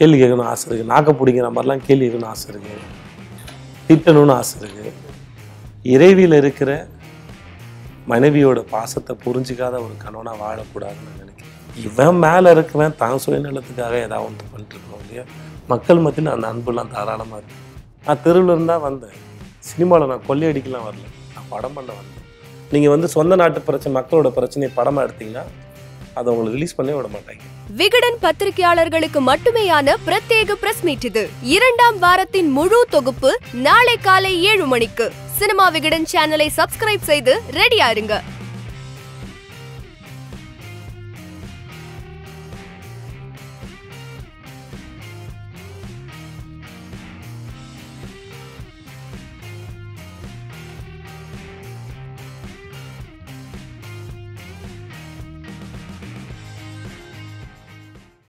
கேள்வி கேட்கணும் ஆசை இருக்குது நாக்க பிடிக்கிற மாதிரிலாம் கேள்வி கேட்கணும் ஆசை இருக்குது திட்டணும்னு ஆசை இருக்குது இறைவியில் இருக்கிற மனைவியோட பாசத்தை புரிஞ்சிக்காத ஒரு கணவனாக வாழக்கூடாதுன்னு நான் நினைக்கிறேன் இவன் மேலே இருக்கவன் தான் சுயநலத்துக்காக ஏதாவது ஒன்று பண்ணிட்டு இருக்கோம் இல்லையா மக்கள் மத்தியில் அந்த அன்புலாம் தாராளமாக இருக்கு நான் தெருவில் இருந்தால் வந்தேன் சினிமாவில் நான் கொள்ளையடிக்கலாம் வரல நான் படம் பண்ண வந்தேன் நீங்கள் வந்து சொந்த நாட்டு பிரச்சனை மக்களோட பிரச்சனையை படமாக எடுத்தீங்கன்னா அதை உங்களை ரிலீஸ் பண்ணவே விட மாட்டாங்க விகடன் பத்திரிகையாளர்களுக்கு மட்டுமேயான பிரத்யேக பிரஸ் மீட் இது இரண்டாம் வாரத்தின் முழு தொகுப்பு நாளை காலை ஏழு மணிக்கு சினிமா விகடன் சேனலை சப்ஸ்கிரைப் செய்து ரெடியா இருங்க